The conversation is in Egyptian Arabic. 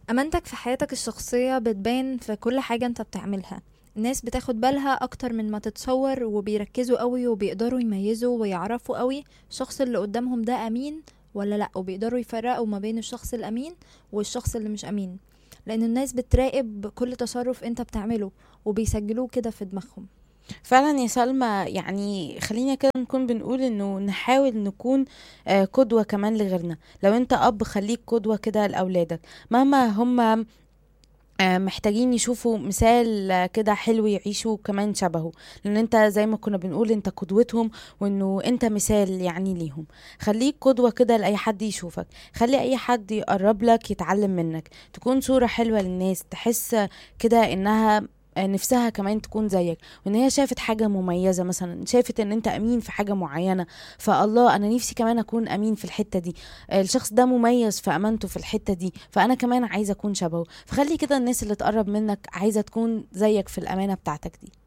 أمانتك في حياتك الشخصية بتبان في كل حاجة انت بتعملها الناس بتاخد بالها أكتر من ما تتصور وبيركزوا قوي وبيقدروا يميزوا ويعرفوا قوي الشخص اللي قدامهم ده أمين ولا لأ وبيقدروا يفرقوا ما بين الشخص الأمين والشخص اللي مش أمين لأن الناس بتراقب كل تصرف انت بتعمله وبيسجلوه كده في دماغهم فعلا يا سلمى يعني خلينا كده نكون بنقول انه نحاول نكون آه، قدوة كمان لغيرنا لو انت اب خليك قدوة كده لأولادك مهما هم آه، محتاجين يشوفوا مثال آه، كده حلو يعيشوا كمان شبهه لان انت زي ما كنا بنقول انت قدوتهم وانه انت مثال يعني ليهم خليك قدوة كده لأي حد يشوفك خلي اي حد يقرب لك يتعلم منك تكون صورة حلوة للناس تحس كده انها آه، نفسها كمان تكون زيك وان هي شافت حاجة مميزة مثلا شافت ان انت امين في حاجة معينة فالله انا نفسي كمان اكون امين في الحتة دي آه، الشخص ده مميز في امانته في الحتة دي فانا كمان عايزة اكون شبهه فخلي كده الناس اللي تقرب منك عايزة تكون زيك في الامانة بتاعتك دي